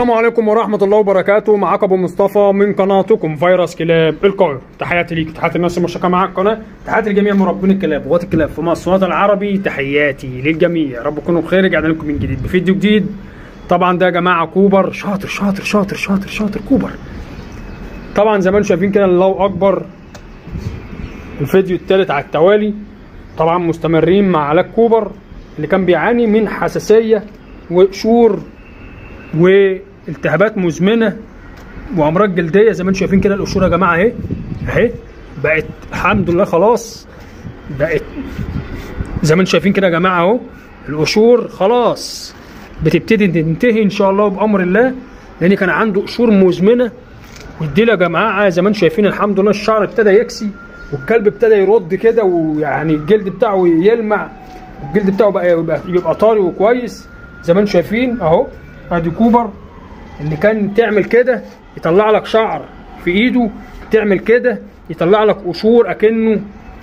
السلام عليكم ورحمة الله وبركاته معاك أبو مصطفى من قناتكم فيروس كلاب القاهرة تحياتي ليك تحياتي الناس المشتركة معاك القناة تحياتي لجميع مربين الكلاب وغات الكلاب في مصر الوطن العربي تحياتي للجميع رب تكونوا بخير رجعنا لكم من جديد بفيديو جديد طبعا ده يا جماعة كوبر شاطر شاطر شاطر شاطر شاطر كوبر طبعا زي ما انتم شايفين كده الله أكبر الفيديو الثالث على التوالي طبعا مستمرين مع علاج كوبر اللي كان بيعاني من حساسية وقشور والتهابات مزمنه وامراض جلديه زي ما انتم شايفين كده القشور يا جماعه اهي اهي بقت الحمد لله خلاص بقت زي ما انتم شايفين كده يا جماعه اهو القشور خلاص بتبتدي تنتهي ان شاء الله بامر الله لان كان عنده قشور مزمنه والديل يا جماعه زي ما انتم شايفين الحمد لله الشعر ابتدى يكسي والكلب ابتدى يرد كده ويعني الجلد بتاعه يلمع الجلد بتاعه بقى يبقى, يبقى طري وكويس زي ما انتم شايفين اهو ادي كوبر اللي كان تعمل كده يطلع لك شعر في ايده تعمل كده يطلع لك قشور اكنه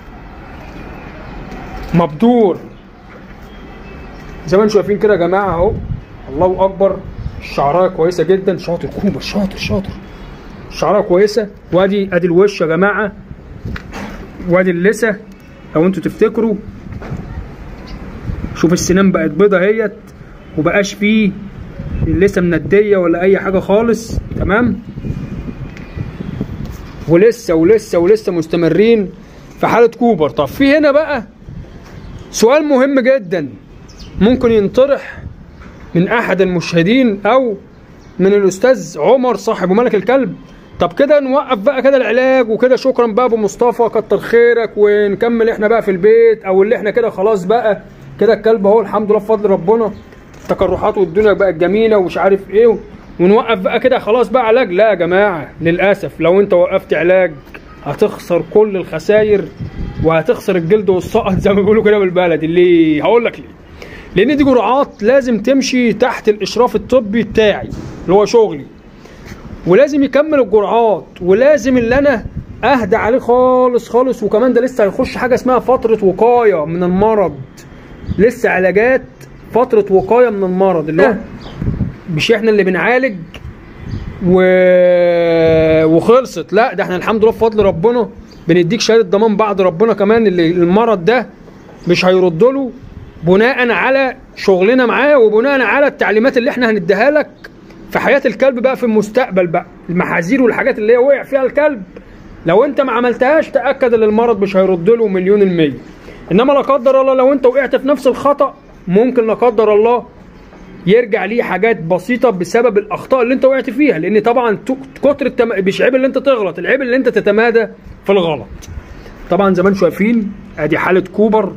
مبدور زي ما انتم شايفين كده يا جماعه اهو الله اكبر الشعرايه كويسه جدا شاطر كوبر شاطر شاطر الشعرايه كويسه وادي ادي الوش يا جماعه وادي اللثه لو انتوا تفتكروا شوف السنان بقت بيضه اهيت وبقاش فيه لسه منديه ولا اي حاجه خالص تمام ولسه ولسه ولسه مستمرين في حاله كوبر طب في هنا بقى سؤال مهم جدا ممكن ينطرح من احد المشاهدين او من الاستاذ عمر صاحب ملك الكلب طب كده نوقف بقى كده العلاج وكده شكرا بقى ابو مصطفى كتر خيرك ونكمل احنا بقى في البيت او اللي احنا كده خلاص بقى كده الكلب اهو الحمد لله بفضل ربنا التقرحات والدنيا بقت جميله ومش عارف ايه ونوقف بقى كده خلاص بقى علاج لا يا جماعه للاسف لو انت وقفت علاج هتخسر كل الخساير وهتخسر الجلد والسقط زي ما بيقولوا كده بالبلد اللي هقول لك ليه لان دي جرعات لازم تمشي تحت الاشراف الطبي بتاعي اللي هو شغلي ولازم يكمل الجرعات ولازم اللي انا اهدى عليه خالص خالص وكمان ده لسه هيخش حاجه اسمها فتره وقايه من المرض لسه علاجات فترة وقاية من المرض اللي هو مش احنا اللي بنعالج و... وخلصت لا ده احنا الحمد لله بفضل ربنا بنديك شهادة ضمان بعد ربنا كمان اللي المرض ده مش هيرد له بناء على شغلنا معاه وبناء على التعليمات اللي احنا هنديها لك في حياة الكلب بقى في المستقبل بقى المحاذير والحاجات اللي هي وقع فيها الكلب لو انت ما عملتهاش تأكد ان المرض مش هيرد له مليون المية انما لا قدر الله لو انت وقعت في نفس الخطأ ممكن لا قدر الله يرجع ليه حاجات بسيطه بسبب الاخطاء اللي انت وقعت فيها لان طبعا كتر التم... مش عيب اللي انت تغلط العيب اللي انت تتمادى في الغلط طبعا زي ما انتم شايفين ادي حاله كوبر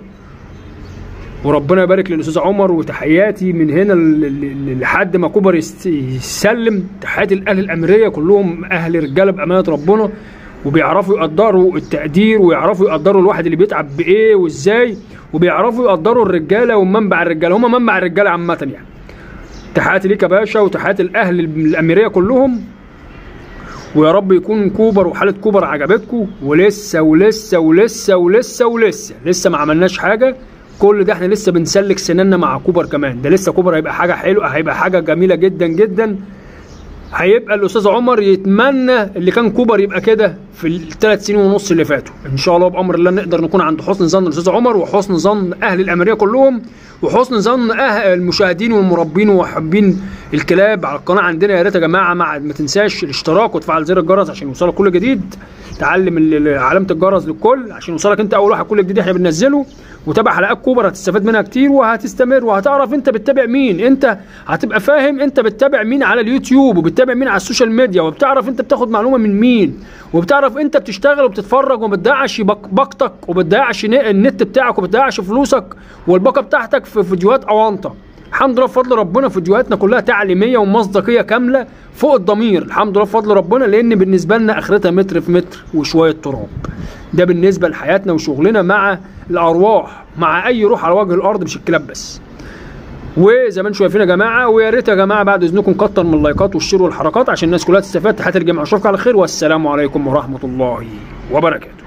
وربنا يبارك للاستاذ عمر وتحياتي من هنا لحد ما كوبر يسلم تحياتي الاهل الامريه كلهم اهل رجاله بامانه ربنا وبيعرفوا يقدروا التقدير ويعرفوا يقدروا الواحد اللي بيتعب بايه وازاي وبيعرفوا يقدروا الرجاله ومنبع الرجاله هم منبع الرجاله عامه يعني تحياتي ليك يا باشا وتحياتي الاهل الاميريه كلهم ويا رب يكون كوبر وحاله كوبر عجبتكم ولسه ولسه ولسه ولسه ولسه لسه ما عملناش حاجه كل ده احنا لسه بنسلك سناننا مع كوبر كمان ده لسه كوبر هيبقى حاجه حلوه هيبقى حاجه جميله جدا جدا هيبقى الاستاذ عمر يتمنى اللي كان كوبر يبقى كده في الثلاث سنين ونص اللي فاتوا ان شاء الله بامر الله نقدر نكون عند حسن ظن الاستاذ عمر وحسن ظن اهل الاميريه كلهم وحسن ظن اهل المشاهدين والمربين ومحبين الكلاب على القناه عندنا يا ريت يا جماعه مع ما تنساش الاشتراك وتفعل زر الجرس عشان يوصلك كل جديد تعلم علامه الجرس للكل عشان يوصلك انت اول واحد كل جديد احنا بننزله وتابع حلقات كوبر هتستفاد منها كتير وهتستمر وهتعرف انت بتتابع مين انت هتبقى فاهم انت بتتابع مين على اليوتيوب وبتتابع مين على السوشيال ميديا وبتعرف انت بتاخد معلومه من مين وبتعرف انت بتشتغل وبتتفرج وما بتضيعش باقتك وما بتضيعش النت بتاعك وما بتضيعش فلوسك والباقه بتاعتك في فيديوهات اونطه الحمد لله بفضل ربنا فيديوهاتنا كلها تعليميه ومصداقيه كامله فوق الضمير الحمد لله بفضل ربنا لان بالنسبه لنا اخرتها متر في متر وشويه تراب ده بالنسبه لحياتنا وشغلنا مع الارواح مع اي روح على وجه الارض مش الكلاب بس وزي ما انتم شايفين يا جماعه ويا ريت يا جماعه بعد اذنكم كتر من اللايكات والشير والحركات عشان الناس كلها تستفاد تحياتي الجميع اشوفكم على خير والسلام عليكم ورحمه الله وبركاته